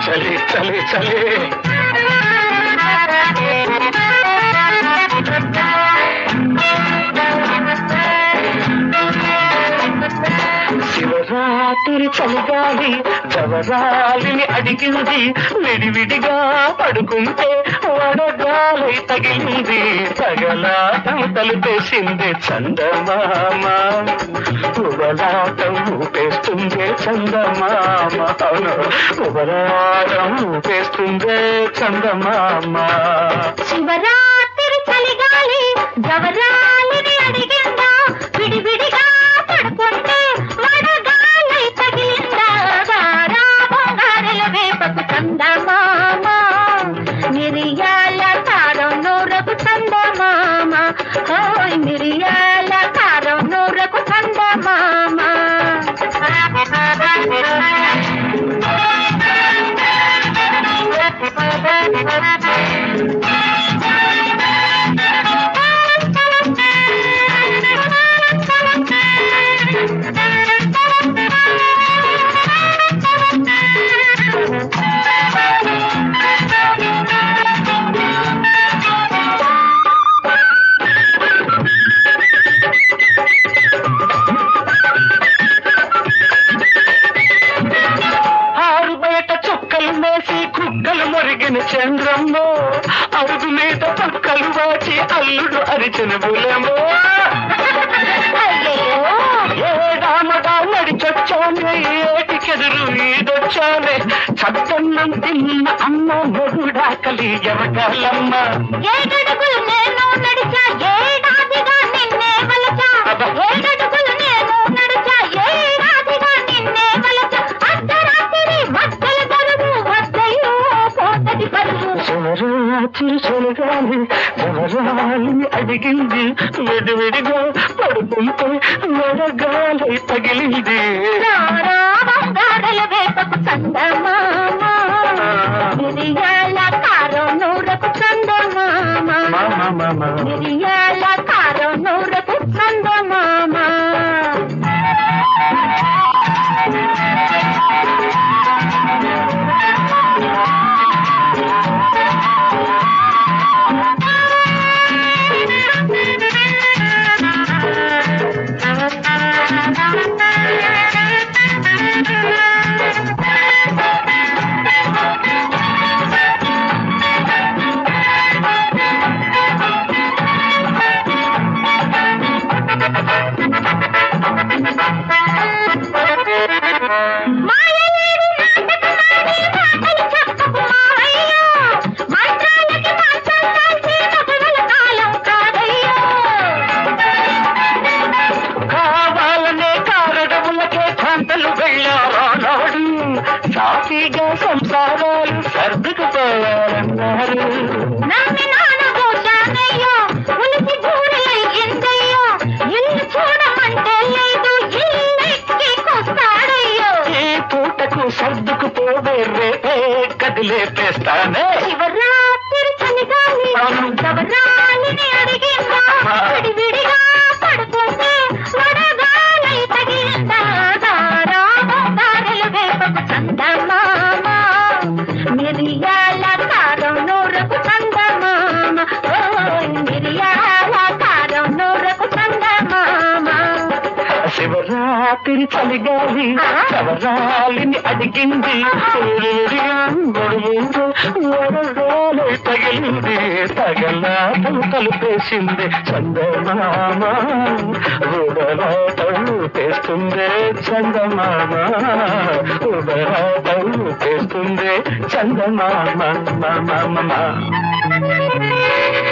చలి చలి చలి శివరాత్రి చలిగాలి జవరాలిని అడిగింది విడివిడిగా పడుకుంటే వడగాలి తగిలింది తగలాటం తలుపేసింది చందమామ ఉబలాటం ఊపేస్తుంది చందమామ అవును ఉబలాటం ఊపేస్తుంది చందమామ శివరాత్రి చలిగాలి జవరాలిని అడిగిందా విడివిడిగా పడుకుంటే వడగాలి తగిలిందా గారా బంగారెల వేపకు చందమామ మిరియాల కారం నూరకు చందమామ ఓయ్ మిరియాల కారం నూరకు చందమామ ఆరు బయట చుక్కలు మేసి కుక్కలు మొరిగిన చంద్రమ్మ అరుగు మీద పక్కలు వాచి అల్లుడు అరిచిన బులమో అయ్యయ్యో ఏడామడా నడిచొచ్చానే ఏటికెదురు ఈదొచ్చానే చద్దన్నం తిన్న అమ్మ మొగుడాకలి ఎవగాలమ్మ ఏడడుగులు నేను నడిచా ఏడాదిగా నిన్నే వలచా ఏడడుగులు నేను నడిచా ఏడాదిగా నిన్నే వలచా అర్ధరాత్రి మధ్యల గరువు వద్దయ్యో పోతది పరువు శివరాత్రి చలిగాలి శివరాలిని అడిగింది విడివిడిగా పడుకుంటే వడగాలి తగిలింది రారా బంగారల వేపకు చందమామ మిరియాల కారం నూరకు చందమామ మామ మామ మిరియాల కారం నూరకు చందమామ మాయలేడి నాటకమాడి మాటలు చెప్పకు మావయ్యో మంత్రాలకి మంత్రం కాల్చి మగవల కాలం కాదయ్యో కావాలనే కారడములకే కాంతలు వెళ్ళారానాడు సాఫీగా సంసారాలు సర్దుకుపోవాలన్నారు నమ్మి నానబోశానయ్యో ఉలిసి బూరెలై ఎందయ్యో ఇల్లు చూడమంటే లేదు ఇల్లెక్కి కొస్తాడయ్యో ఈ పూటకు సర్దుకుపోవే రేపే కదిలేపేస్తానే శివరాత్రి చలిగాలి శివరాలిని అడిగిందా విడివిడిగా పడుకుంటే వడగాలై తగిలిందా దారా బంగారెలు వేపకు చందమామ మిరియాల కారం నూరకు చందమామ ఓయ్ మిరియాల కారం నూరకు చందమామ శివరాత్రి చలిగాలి శవరాలిని అడిగింది వరగాలి తగిలింది తగలాటం కలిపేసింది చందమామ ఉడలాటం పేస్తుంది చందమామ ఉడలాటం పేస్తుంది చందమామ మామ